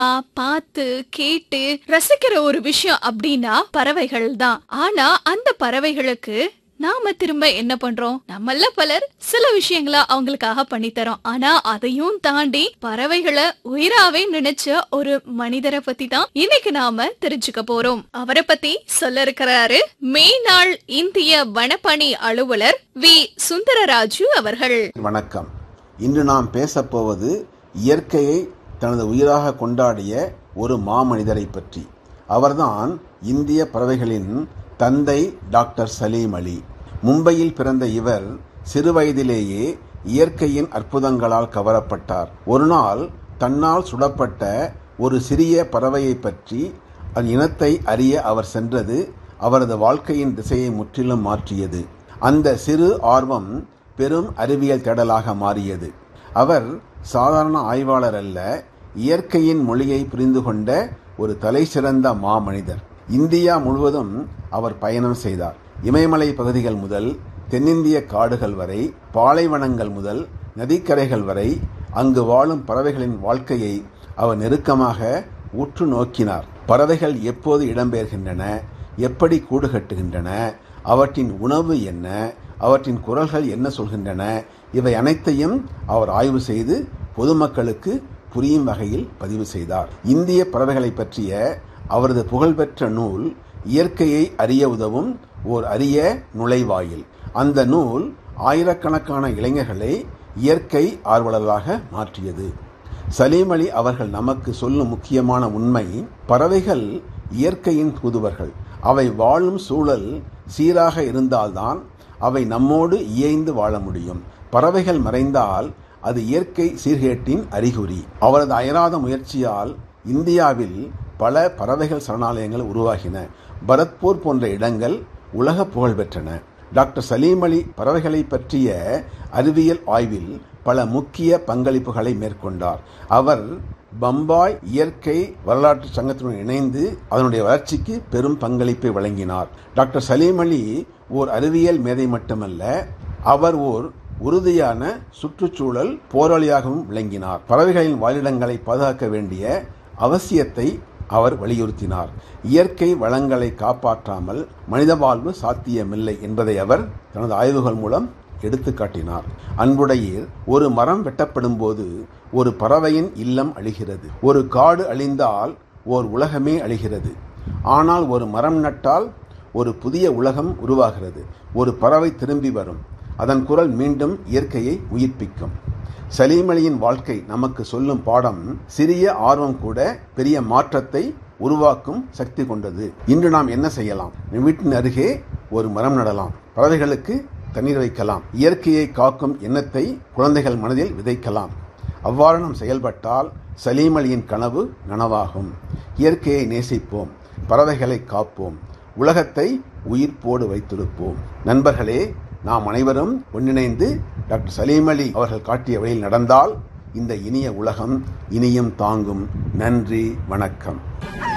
ஆ, பார்த்து கேட்டு ரசிக்கிற ஒரு விஷயம் அப்படின்னா பறவைகள் தான் ஆனா அந்த பறவைகளுக்கு நாம திரும்ப என்ன பண்றோம் நம்மள பலர் சில விஷயங்களை அவங்களுக்காக பண்ணித்தரோம் ஆனா அதையும் தாண்டி பறவைகளை உயிராவே நினைச்ச ஒரு மனிதரை பத்தி தான் இன்னைக்கு நாம தெரிஞ்சுக்க போறோம் அவரை பத்தி சொல்ல இருக்கிறாரு மேனாள் இந்திய வனப்பணி அலுவலர் வி சுந்தரராஜு அவர்கள் வணக்கம் இன்று நாம் பேசப்போவது இயற்கையை தனது உயிராக கொண்டாடிய ஒரு மாமனிதரை பற்றி அவர்தான் இந்திய பறவைகளின் தந்தை டாக்டர் சலீம் அலி மும்பையில் பிறந்த இவர் சிறுவயதிலேயே இயற்கையின் அற்புதங்களால் கவரப்பட்டார் ஒரு நாள் தன்னால் சுடப்பட்ட ஒரு சிறிய பறவையை பற்றி அதன் இனத்தை அறிய அவர் சென்றது அவரது வாழ்க்கையின் திசையை முற்றிலும் மாற்றியது அந்த சிறு ஆர்வம் பெரும் அறிவியல் தேடலாக மாறியது அவர் சாதாரண ஆய்வாளர் அல்ல இயற்கையின் மொழியை புரிந்து கொண்ட ஒரு தலைசிறந்த மாமனிதர் இந்தியா முழுவதும் அவர் பயணம் செய்தார் இமயமலை பகுதிகள் முதல் தென்னிந்திய காடுகள் வரை பாலைவனங்கள் முதல் நதிக்கரைகள் வரை அங்கு வாழும் பறவைகளின் வாழ்க்கையை அவர் நெருக்கமாக உற்று நோக்கினார் பறவைகள் எப்போது இடம்பெயர்கின்றன எப்படி கூடு கட்டுகின்றன அவற்றின் உணவு என்ன அவற்றின் குரல்கள் என்ன சொல்கின்றன இவை அனைத்தையும் அவர் ஆய்வு செய்து பொதுமக்களுக்கு புரியும் வகையில் பதிவு செய்தார் இந்திய பறவைகளை பற்றிய அவரது புகழ்பெற்ற நூல் இயற்கையை அறிய உதவும் ஓர் அரிய நுழைவாயில் அந்த நூல் ஆயிரக்கணக்கான இளைஞர்களை இயற்கை ஆர்வலர்களாக மாற்றியது சலீம் அலி அவர்கள் நமக்கு சொல்லும் முக்கியமான உண்மை பறவைகள் இயற்கையின் தூதுவர்கள் அவை வாழும் சூழல் சீராக இருந்தால்தான் அவை நம்மோடு இயைந்து வாழ முடியும் பறவைகள் மறைந்தால் அது இயற்கை சீர்கேட்டின் அறிகுறி அவரது அயராத முயற்சியால் இந்தியாவில் பல பறவைகள் சரணாலயங்கள் உருவாகின பரத்பூர் போன்ற இடங்கள் உலக புகழ் பெற்றன டாக்டர் சலீம் அலி பறவைகளை பற்றிய அறிவியல் ஆய்வில் பல முக்கிய பங்களிப்புகளை மேற்கொண்டார் அவர் பம்பாய் இயற்கை வரலாற்று சங்கத்துடன் இணைந்து அதனுடைய வளர்ச்சிக்கு பெரும் பங்களிப்பை வழங்கினார் டாக்டர் சலீம் அலி ஓர் அறிவியல் மேதை மட்டுமல்ல அவர் ஓர் உறுதியான சுற்றுச்சூழல் போராளியாகவும் விளங்கினார் பறவைகளின் வாழிடங்களை பாதுகாக்க வேண்டிய அவசியத்தை அவர் வலியுறுத்தினார் இயற்கை வளங்களை காப்பாற்றாமல் மனித வாழ்வு சாத்தியமில்லை என்பதை அவர் தனது ஆய்வுகள் மூலம் எடுத்து காட்டினார் அன்புடையீர் ஒரு மரம் வெட்டப்படும் போது ஒரு பறவையின் இல்லம் அழிகிறது ஒரு காடு அழிந்தால் ஓர் உலகமே அழிகிறது ஆனால் ஒரு மரம் நட்டால் ஒரு புதிய உலகம் உருவாகிறது ஒரு பறவை திரும்பி வரும் அதன் குரல் மீண்டும் இயற்கையை உயிர்ப்பிக்கும் சலீமலியின் வாழ்க்கை நமக்கு சொல்லும் பாடம் சிறிய ஆர்வம் கூட பெரிய மாற்றத்தை உருவாக்கும் சக்தி கொண்டது இன்று நாம் என்ன செய்யலாம் நம் வீட்டின் அருகே ஒரு மரம் நடலாம் பறவைகளுக்கு தண்ணீர் வைக்கலாம் இயற்கையை காக்கும் எண்ணத்தை குழந்தைகள் மனதில் விதைக்கலாம் அவ்வாறு நாம் செயல்பட்டால் சலீம் அலியின் கனவு நனவாகும் இயற்கையை நேசிப்போம் பறவைகளை காப்போம் உலகத்தை உயிர்ப்போடு வைத்திருப்போம் நண்பர்களே நாம் அனைவரும் ஒன்றிணைந்து டாக்டர் சலீம் அலி அவர்கள் காட்டிய வழியில் நடந்தால் இந்த இனிய உலகம் இனியும் தாங்கும் நன்றி வணக்கம்